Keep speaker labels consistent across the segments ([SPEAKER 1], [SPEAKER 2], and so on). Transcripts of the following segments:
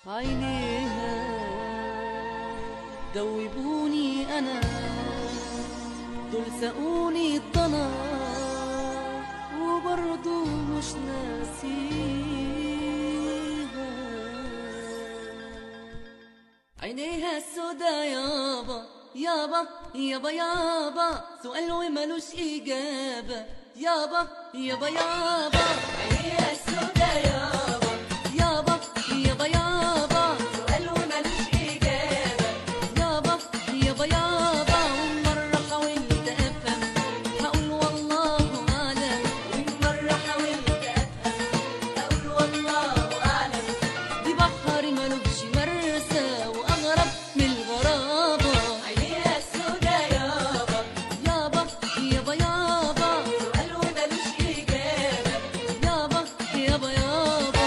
[SPEAKER 1] عينيها دوبوني انا دول سقوني الضنا وبرضو مش ناسيها عينيها السودا يابا يابا يابا يابا سؤال وملوش إجابة يابا يابا يابا عينيها السودا يابا يابا يابا يابا سؤال وملوش إجابة يابا يابا يابا ومرة حاولت أفهم هقول والله أعلم ومرة حاولت أفهم هقول والله أعلم دي بحر ملوش مرسى وأغرب من الغرابة عينيها السودا يابا يابا يابا يابا سؤال وملوش إجابة يابا يابا يابا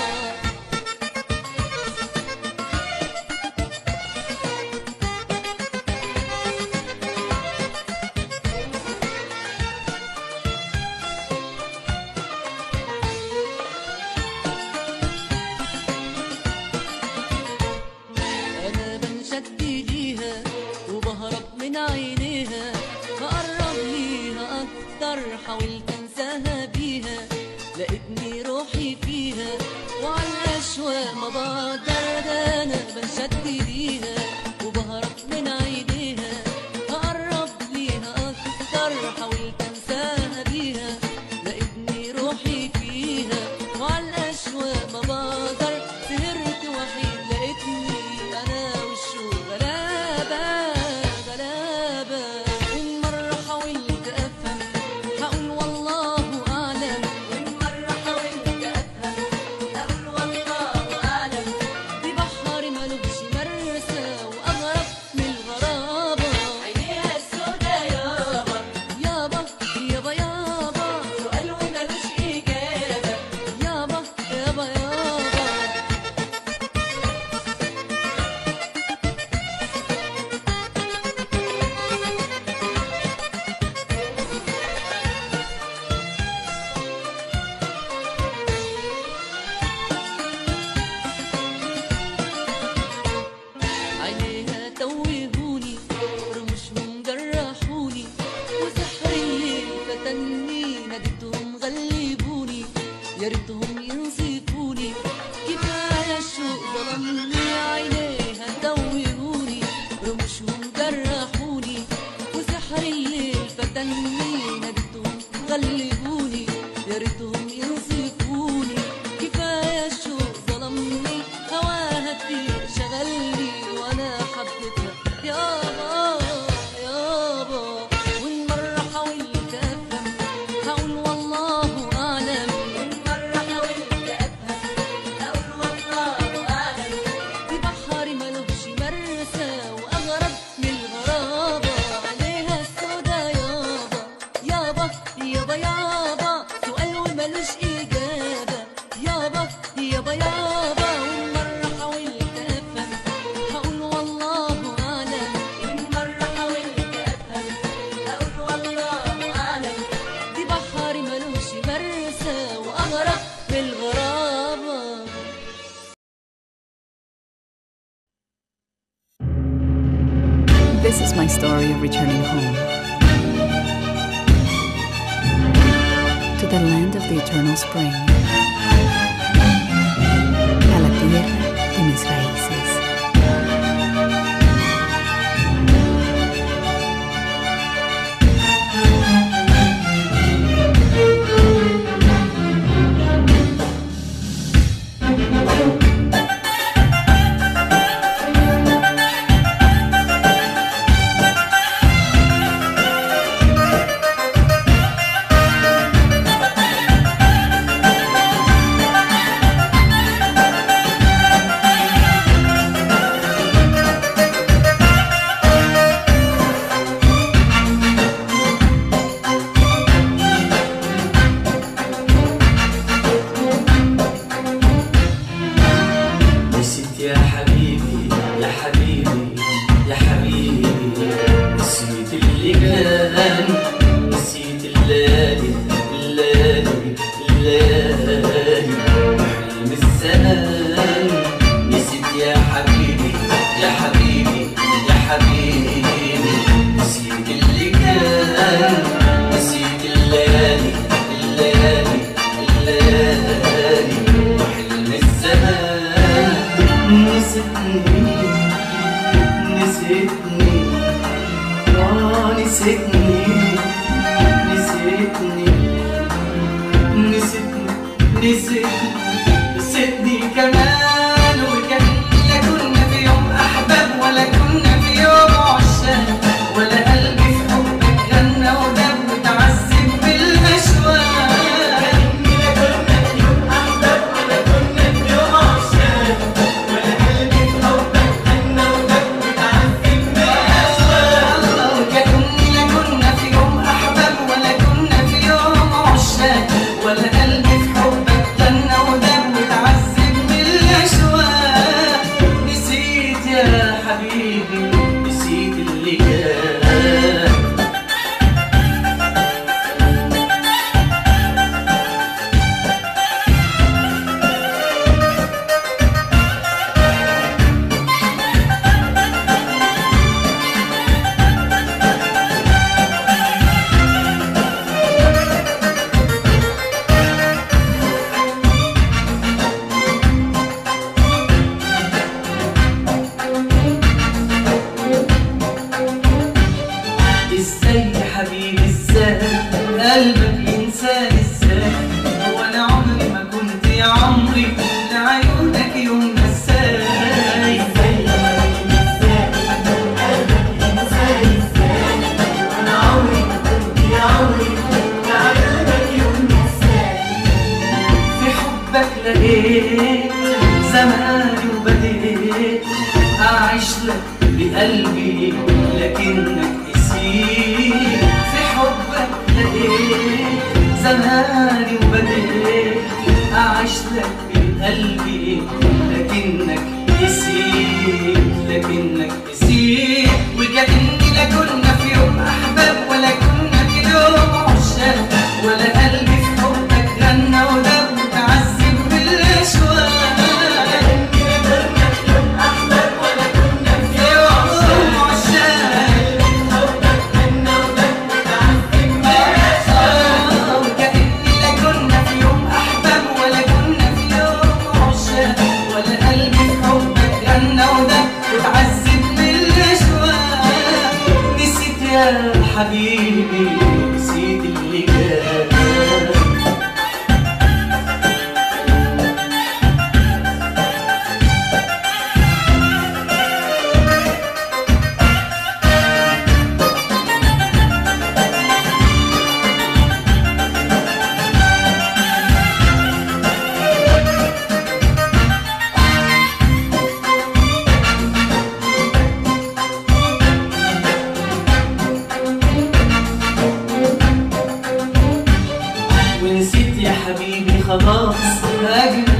[SPEAKER 1] انا بنشد ليها وبهرب من عينيها بقرب ليها اكتر حاولت انساها بيها لقيتني روحي فيها وعلى الاشواق ما بقدر ده انا بنشد ليها وبهرب من عينيها بقرب ليها اكتر حاولت انساها بيها لقيتني روحي فيها وعلى الاشواق ما بقدر سهرت وحيد لقيتني انا والشوق غلابه غلابه وإن مرة حاولت افهم هقول والله اعلم وإن مرة حاولت افهم هقول والله اعلم دي بحر ملوش مرسى واغرب من الغرابه عينيها السودا يابا يابا يابا يابا سؤال وملوش اجابه يابا يابا يابا عينيها توهوني رموشهم جرحوني وسحر الليل فتني ناديتهم غلبوني يا ريتهم ينصفوني كفايه الشوق ظلمني عينيها توهوني رموشهم جرحوني وسحر الليل فتني ناديتهم غلبوني يا ريتهم ينصفوني كفايه الشوق ظلمني هواها كتير شغلني وانا حبيتها يابا يابا وان مره حاولت افهم هقول والله اعلم وان مره حاولت افهم هقول والله اعلم في بحر ملوش مرسى واغرب من الغرابه عليها السودا يابا يابا يابا يابا سؤال وملوش اجابه يابا يابا يابا وان مره حاولت افهم هقول والله اعلم وان مره حاولت افهم هقول والله اعلم دي بحر ملوش مرسى واغرب من الغرابه
[SPEAKER 2] This is my story of returning home to the land of the eternal spring, a la tierra de mis raíces.
[SPEAKER 3] نسيتني نسيتني نسيتني نسيتني نسيتني كمان وكان لا كنا في يوم احباب ولا كنا في يوم عشاق ولا قلبي في حبك غنى ودب وتعذب بالاشواق وكأني لا كنا في يوم أحباب ولا كنا في يوم عشاق ولا قلبي في حبك غنى ودب وتعذب بالأشواق نسيت يا حبيبي نسيت اللي كان ازاي يا حبيبي ازاي قلبك ينساني ازاي وانا عمري ما كنت يا عمري لعيونك يوم نساي في حبك لقيت زماني وبديت أعيش لك بقلبي لكنك نسيت في حبك لقيت زماني وبديت أعيش لك بقلبي لكنك نسيت لكنك نسيت وكأني لا كنا في يوم أحباب ولا كنا في يوم عشاق ولا قلبي في حبك غنى ودب وتعذب بالأشواق في يوم عشاق آه، وكأني لا كنا في يوم أحباب ولا كنا في يوم عشاق ولا قلبي في حبك غنى ودب وتعذب بالأشواق نسيت يا حبيبي نسيت اللي كان ونسيت يا حبيبي خلاص أجمل